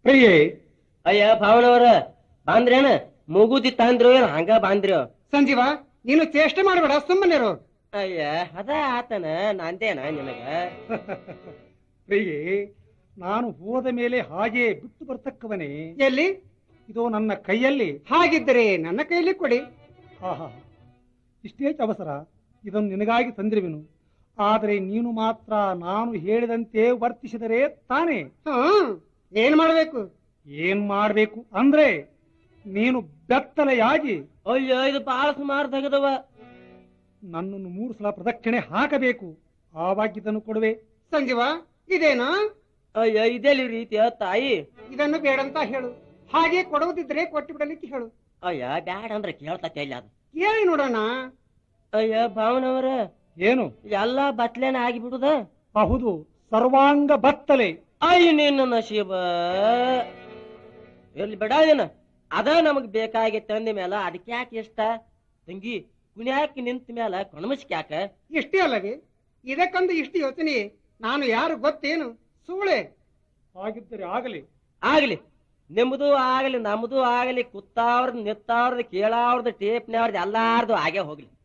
ಪ್ರಿಯೇ ಅಯ್ಯ ಭಾವನವರ ಬಾಂದ್ರೇನ ಮೂಗುದಿ ತಾಂದ್ರೋ ಏನ್ ಹಂಗ ಬಾಂದ್ರೋ ಸಂಜೀವ ನೀನು ಚೇಷ್ಟೆ ಮಾಡಬೇಡ ಸುಮ್ಮನಿರು ಅಯ್ಯ ಅದ ಆತನ ನಂದೇನ ನಿನಗ ಪ್ರಿಯೇ ನಾನು ಹೋದ ಮೇಲೆ ಹಾಗೆ ಬಿಟ್ಟು ಬರ್ತಕ್ಕವನೇ ಎಲ್ಲಿ ಇದು ನನ್ನ ಕೈಯಲ್ಲಿ ಹಾಗಿದ್ದರೆ ನನ್ನ ಕೈಲಿ ಕೊಡಿ ಆಹಾ ಇಷ್ಟೇ ಅವಸರ ಇದನ್ನು ನಿನಗಾಗಿ ತಂದಿರುವೆನು ಆದರೆ ನೀನು ಮಾತ್ರ ನಾನು ಹೇಳಿದಂತೆ ವರ್ತಿಸಿದರೆ ತಾನೇ ಹ್ಮ್ ಏನ್ ಮಾಡ್ಬೇಕು ಏನ್ ಮಾಡ್ಬೇಕು ಅಂದ್ರೆ ನೀನು ಬೆತ್ತಲೆಯಾಗಿ ಅಯ್ಯೋ ಇದು ಬಾಳ ಸುಮಾರು ತೆಗೆದವ ನನ್ನನ್ನು ಮೂರು ಸಲ ಪ್ರದಕ್ಷಿಣೆ ಹಾಕಬೇಕು ಆವಾಗ ಇದನ್ನು ಕೊಡುವೆ ಸಂಜೀವ ಇದೇನಾ ಅಯ್ಯ ಇದೆಲ್ಲಿ ರೀತಿಯ ತಾಯಿ ಇದನ್ನು ಬೇಡಂತ ಹೇಳು ಹಾಗೆ ಕೊಡುವುದಿದ್ರೆ ಕೊಟ್ಟು ಬಿಡಲಿಕ್ಕೆ ಹೇಳು ಅಯ್ಯ ಬ್ಯಾಡ ಅಂದ್ರೆ ಕೇಳ್ತತಿ ಅಲ್ಲಿ ಅದು ಕೇಳಿ ನೋಡೋಣ ಅಯ್ಯ ಭಾವನವರ ಏನು ಎಲ್ಲಾ ಬತ್ಲೇನ ಆಗಿಬಿಡುದ ಹೌದು ಸರ್ವಾಂಗ ಬತ್ತಲೆ ಅಯ್ಯ ನಿನ್ನ ನಶೀಬ ಎಲ್ಲಿ ಬೇಡ ಏನ ಅದ ನಮಗ್ ಬೇಕಾಗಿತ್ತು ಅಂದ ಮೇಲ ಅದಕ್ಕೆ ಯಾಕೆ ಇಷ್ಟ ತಂಗಿ ಕುಣ್ಯಾಕ ನಿಂತ ಮೇಲ ಕಣಮಸ್ಕ್ ಯಾಕ ಇಷ್ಟೇ ಅಲ್ಲವೇ ಇದಕ್ಕಂದು ಇಷ್ಟು ಯೋಚನೆ ನಾನು ಯಾರು ಗೊತ್ತೇನು ಸೂಳೆ ಹಾಗಿದ್ದರೆ ಆಗಲಿ ಆಗ್ಲಿ ನಿಮ್ದು ಆಗಲಿ ನಮ್ದು ಆಗಲಿ ಕುತ್ತಾವ್ರದ್ ನಿತ್ತಾವ್ರದ್ ಕೇಳಾವ್ರದ್ ಟೇಪ್ನವ್ರದ್ ಎಲ್ಲಾರ್ದು ಆಗೇ ಹೋಗ್ಲಿ